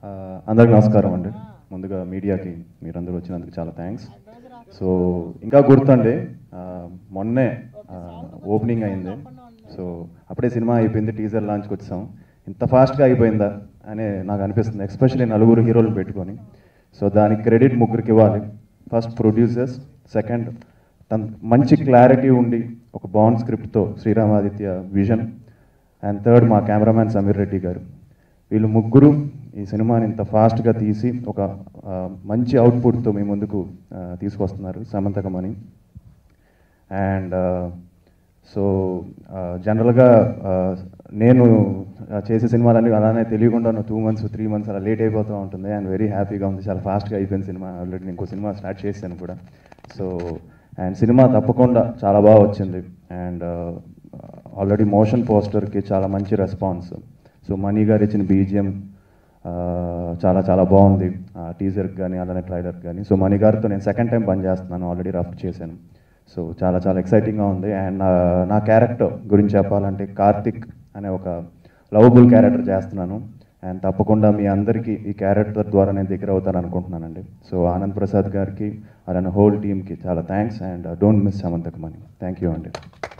ఆ, అందరికి నమస్కారం అండి ముందుగా మీడియాకి మీరందరూ వచ్చినందుకు చాలా థ్యాంక్స్ సో ఇంకా గుర్తుండి ఆ, మొన్నే ఓపెనింగ్ అయింది సో అప్పుడే సినిమా అయిపోయింది టీజర్ లాంచ్కి వచ్చాం ఇంత ఫాస్ట్గా అయిపోయిందా అని నాకు అనిపిస్తుంది ఎస్పెషల్లీ నలుగురు హీరోలు పెట్టుకొని సో దానికి క్రెడిట్ ముగ్గురికి ఇవ్వాలి ఫస్ట్ ప్రొడ్యూసర్స్ సెకండ్ తన మంచి క్లారిటీ ఉండి ఒక బాండ్ స్క్రిప్ట్తో శ్రీరామాదిత్య విజన్ అండ్ థర్డ్ మా కెమెరామ్యాన్ సమీర్ రెడ్డి గారు వీళ్ళు ముగ్గురు ఈ సినిమాని ఇంత ఫాస్ట్గా తీసి ఒక ఆ, మంచి అవుట్పుట్తో మీ ముందుకు ఆ, తీసుకొస్తున్నారు సమంతకమని అండ్ సో జనరల్గా నేను ఆ, చేసే సినిమాలన్నీ అలానే తెలియకుండా టూ మంత్స్ త్రీ మంత్స్ అలా లేట్ అయిపోతూ ఉంటుంది అండ్ వెరీ హ్యాపీగా ఉంది చాలా ఫాస్ట్గా అయిపోయింది సినిమా ఆల్రెడీ నేను ఇంకో సినిమా స్టార్ట్ చేశాను కూడా సో అండ్ సినిమా తప్పకుండా చాలా బాగా వచ్చింది అండ్ ఆల్రెడీ మోషన్ పోస్టర్కి చాలా మంచి రెస్పాన్స్ సో మనీ గారు ఇచ్చిన బీజిఎం చాలా చాలా బాగుంది టీజర్కి కానీ అలానే ట్రైలర్కి కానీ సో మణి గారితో నేను సెకండ్ టైం పని చేస్తున్నాను ఆల్రెడీ రఫ్ చేశాను సో చాలా చాలా ఎక్సైటింగ్గా ఉంది అండ్ నా నా క్యారెక్టర్ గురించి చెప్పాలంటే కార్తిక్ అనే ఒక లవబుల్ క్యారెక్టర్ చేస్తున్నాను అండ్ తప్పకుండా మీ అందరికీ ఈ క్యారెక్టర్ ద్వారా నేను దగ్గర అవుతాను అనుకుంటున్నానండి సో ఆనంద్ ప్రసాద్ గారికి అలానే హోల్ టీమ్కి చాలా థ్యాంక్స్ అండ్ డోంట్ మిస్ సమంతకు మనీ థ్యాంక్ యూ అండి